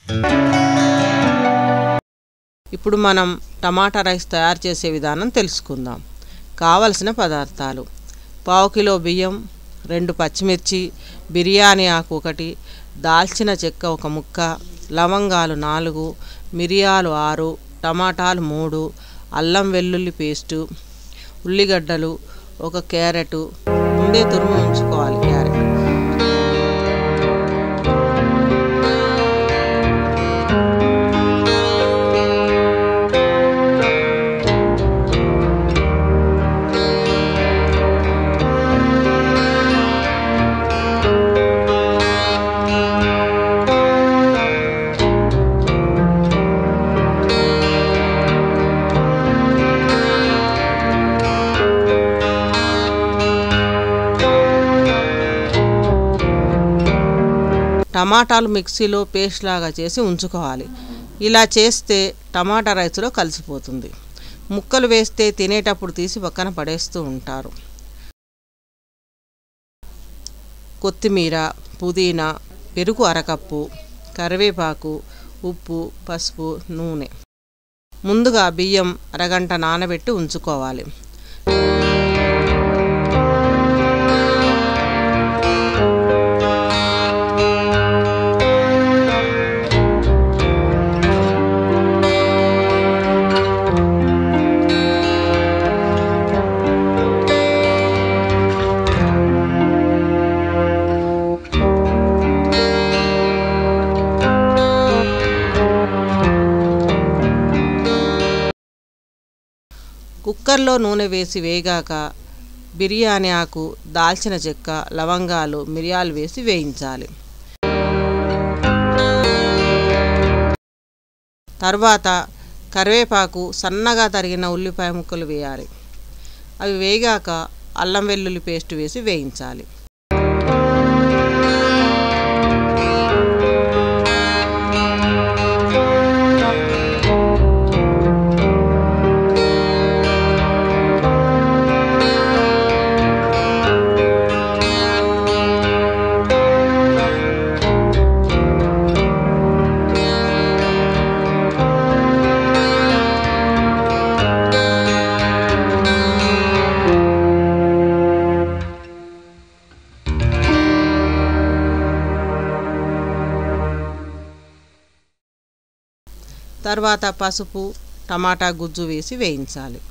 ఇప్పుడు మనం టమాటా రైస్ తయారు చేసే విధానం తెలుసుకుందాం కావలసిన పదార్థాలు పావు కిలో బియ్యం రెండు పచ్చిమిర్చి బిర్యానీ ఆకు ఒకటి దాల్చిన చెక్క ఒక ముక్క లవంగాలు నాలుగు మిరియాలు ఆరు టమాటాలు మూడు అల్లం వెల్లుల్లి పేస్టు ఉల్లిగడ్డలు ఒక క్యారెట్ ముందే తురుము ఉంచుకోవాలి క్యారెట్ టమాటాలు మిక్సీలో పేస్ట్ లాగా చేసి ఉంచుకోవాలి ఇలా చేస్తే టమాటా రైస్లో కలిసిపోతుంది ముక్కలు వేస్తే తినేటప్పుడు తీసి పక్కన పడేస్తూ ఉంటారు కొత్తిమీర పుదీనా పెరుగు అరకప్పు కరివేపాకు ఉప్పు పసుపు నూనె ముందుగా బియ్యం అరగంట నానబెట్టి ఉంచుకోవాలి కుక్కర్లో నూనె వేసి వేగాక బిర్యానీ ఆకు దాల్చిన చెక్క లవంగాలు మిరియాలు వేసి వేయించాలి తర్వాత కరివేపాకు సన్నగా తరిగిన ఉల్లిపాయ ముక్కలు వేయాలి అవి వేగాక అల్లం వెల్లుల్లి పేస్ట్ వేసి వేయించాలి తర్వాత పసుపు టమాటా గుజ్జు వేసి వేయించాలి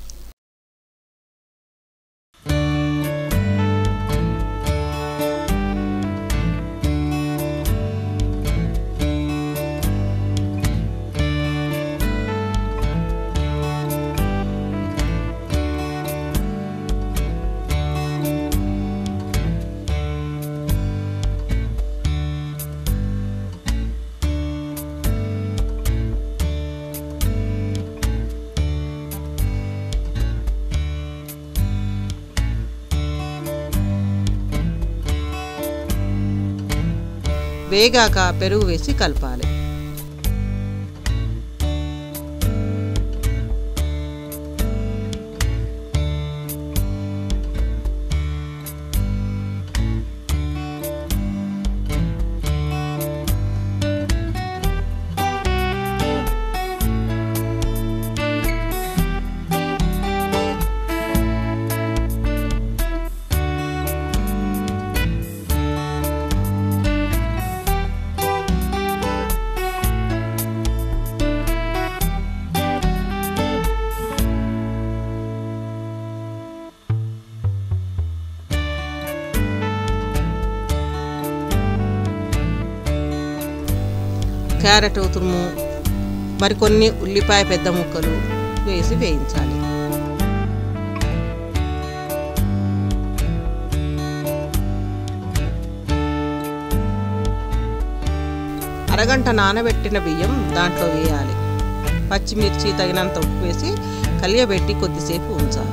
వేగాక పెరుగు వేసి కలపాలి క్యారెట్ తురుము మరికొన్ని ఉల్లిపాయ పెద్ద ముక్కలు వేసి వేయించాలి అరగంట నానబెట్టిన బియ్యం దాంట్లో వేయాలి పచ్చిమిర్చి తగినంత ఉప్పు వేసి కలియబెట్టి కొద్దిసేపు ఉంచాలి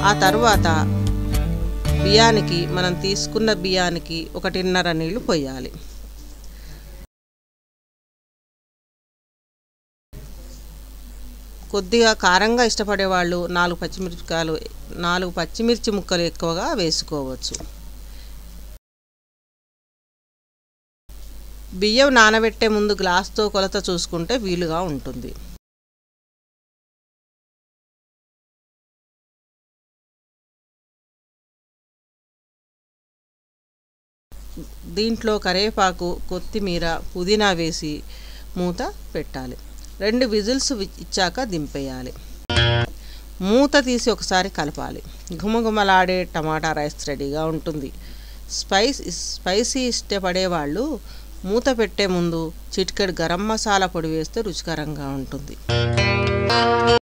ఆ తర్వాత బియ్యానికి మనం తీసుకున్న బియ్యానికి ఒకటిన్నర నీళ్లు పోయాలి కొద్దిగా కారంగా ఇష్టపడే వాళ్ళు నాలుగు పచ్చిమిరపకాయలు నాలుగు పచ్చిమిర్చి ముక్కలు ఎక్కువగా వేసుకోవచ్చు బియ్యం నానబెట్టే ముందు గ్లాస్తో కొలత చూసుకుంటే వీలుగా ఉంటుంది దీంట్లో కరివేపాకు కొత్తిమీర పుదీనా వేసి మూత పెట్టాలి రెండు విజిల్స్ ఇచ్చాక దింపేయాలి మూత తీసి ఒకసారి కలపాలి ఘుమఘుమలాడే టమాటా రైస్ రెడీగా ఉంటుంది స్పైస్ స్పైసీ ఇష్టపడే వాళ్ళు మూత పెట్టే ముందు చిటికెడు గరం మసాలా పొడి వేస్తే రుచికరంగా ఉంటుంది